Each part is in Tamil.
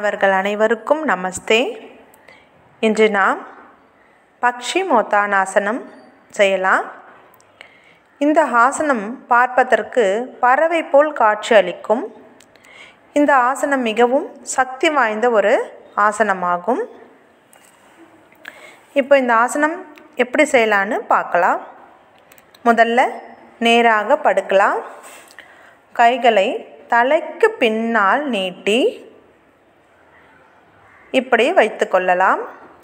மாணவர்கள் அனைவருக்கும் நமஸ்தே இன்று நாம் பக்ஷி மோத்தானாசனம் செய்யலாம் இந்த ஆசனம் பார்ப்பதற்கு பறவை போல் காட்சி அளிக்கும் இந்த ஆசனம் மிகவும் சக்தி வாய்ந்த ஒரு ஆசனமாகும் இப்போ இந்த ஆசனம் எப்படி செய்யலான்னு பார்க்கலாம் முதல்ல நேராக படுக்கலாம் கைகளை தலைக்கு பின்னால் நீட்டி இப்படி வைத்து கொள்ளலாம்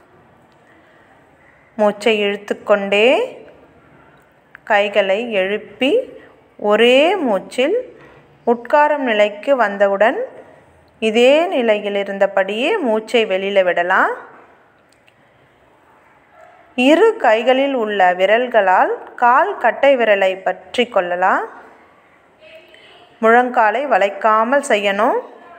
மூச்சை இழுத்துக்கொண்டே கைகளை எழுப்பி ஒரே மூச்சில் உட்காரும் நிலைக்கு வந்தவுடன் இதே நிலையில் இருந்தபடியே மூச்சை வெளியில் விடலாம் இரு கைகளில் உள்ள விரல்களால் கால் கட்டை விரலை பற்றி கொள்ளலாம் முழங்காலை வளைக்காமல் செய்யணும்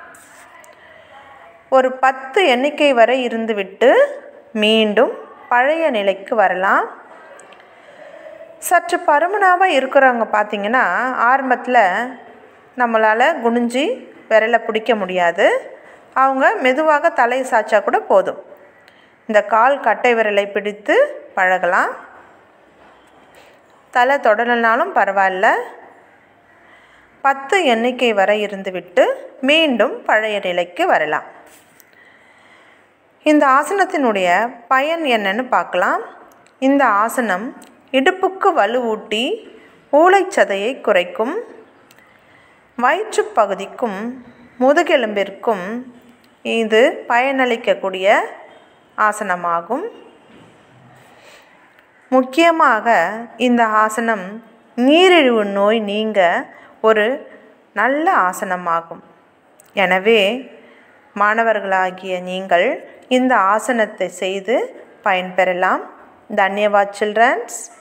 ஒரு பத்து எண்ணிக்கை வரை இருந்துவிட்டு மீண்டும் பழைய நிலைக்கு வரலாம் சற்று பருமனாக இருக்கிறவங்க பார்த்திங்கன்னா ஆரம்பத்தில் நம்மளால் குனிஞ்சி விரலை பிடிக்க முடியாது அவங்க மெதுவாக தலை சாய்ச்சா கூட போதும் இந்த கால் கட்டை விரலை பிடித்து பழகலாம் தலை தொடரலனாலும் பரவாயில்ல பத்து எண்ணிக்கை வரை இருந்துவிட்டு மீண்டும் பழைய நிலைக்கு வரலாம் இந்த ஆசனத்தினுடைய பயன் என்னன்னு பார்க்கலாம் இந்த ஆசனம் இடுப்புக்கு வலுவூட்டி ஊளைச்சதையை குறைக்கும் வயிற்றுப்பகுதிக்கும் முதுகெலும்பிற்கும் இது பயனளிக்கக்கூடிய ஆசனமாகும் முக்கியமாக இந்த ஆசனம் நீரிழிவு நோய் நீங்க ஒரு நல்ல ஆசனமாகும் எனவே மாணவர்களாகிய நீங்கள் இந்த ஆசனத்தை செய்து பயன்பெறலாம் தன்யவாத் சில்ட்ரன்ஸ்